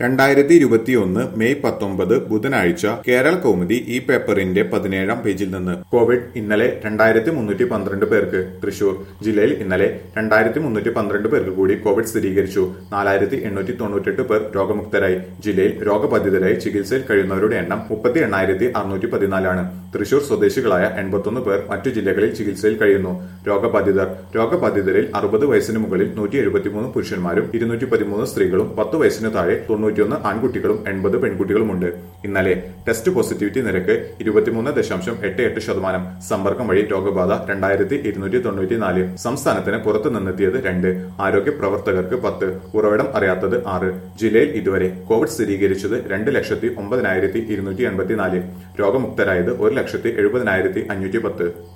രണ്ടായിരത്തി ഇരുപത്തിയൊന്ന് മെയ് പത്തൊമ്പത് ബുധനാഴ്ച കേരള കൗമുദി ഈ പേപ്പറിന്റെ പതിനേഴാം പേജിൽ നിന്ന് കോവിഡ് ഇന്നലെ രണ്ടായിരത്തി മുന്നൂറ്റി പന്ത്രണ്ട് പേർക്ക് തൃശൂർ ജില്ലയിൽ ഇന്നലെ രണ്ടായിരത്തി മുന്നൂറ്റി പന്ത്രണ്ട് പേർക്ക് കൂടി കോവിഡ് സ്ഥിരീകരിച്ചു നാലായിരത്തി എണ്ണൂറ്റി തൊണ്ണൂറ്റെട്ട് പേർ രോഗമുക്തരായി ജില്ലയിൽ രോഗബാധിതരായി ചികിത്സയിൽ കഴിയുന്നവരുടെ എണ്ണം മുപ്പത്തി എണ്ണായിരത്തി അറുന്നൂറ്റി പതിനാലാണ് തൃശൂർ സ്വദേശികളായ എൺപത്തൊന്ന് പേർ മറ്റു ജില്ലകളിൽ ചികിത്സയിൽ കഴിയുന്നു രോഗബാധിതർ രോഗബാധിതരിൽ അറുപത് വയസ്സിന് മുകളിൽ നൂറ്റി എഴുപത്തിമൂന്ന് പുരുഷന്മാരും ഇരുന്നൂറ്റി പതിമൂന്ന് സ്ത്രീകളും പത്ത് വയസ്സിന് താഴെ തൊണ്ണൂറ്റിയൊന്ന് ആൺകുട്ടികളും എൺപത് പെൺകുട്ടികളുമുണ്ട് ഇന്നലെ ടെസ്റ്റ് പോസിറ്റിവിറ്റി നിരക്ക് ഇരുപത്തിമൂന്ന് ദശാംശം എട്ട് എട്ട് ശതമാനം സമ്പർക്കം വഴി രോഗബാധ രണ്ടായിരത്തി ഇരുന്നൂറ്റി തൊണ്ണൂറ്റിനാല് സംസ്ഥാനത്തിന് പുറത്തു നിന്നെത്തിയത് രണ്ട് ആരോഗ്യ പ്രവർത്തകർക്ക് പത്ത് ഉറവിടം അറിയാത്തത് ആറ് ജില്ലയിൽ ഇതുവരെ കോവിഡ് സ്ഥിരീകരിച്ചത് രണ്ട് ലക്ഷത്തി ഒമ്പതിനായിരത്തി ഇരുന്നൂറ്റി എൺപത്തിനാല് രോഗമുക്തരായത് ഒരു ലക്ഷത്തി എഴുപതിനായിരത്തി അഞ്ഞൂറ്റി പത്ത്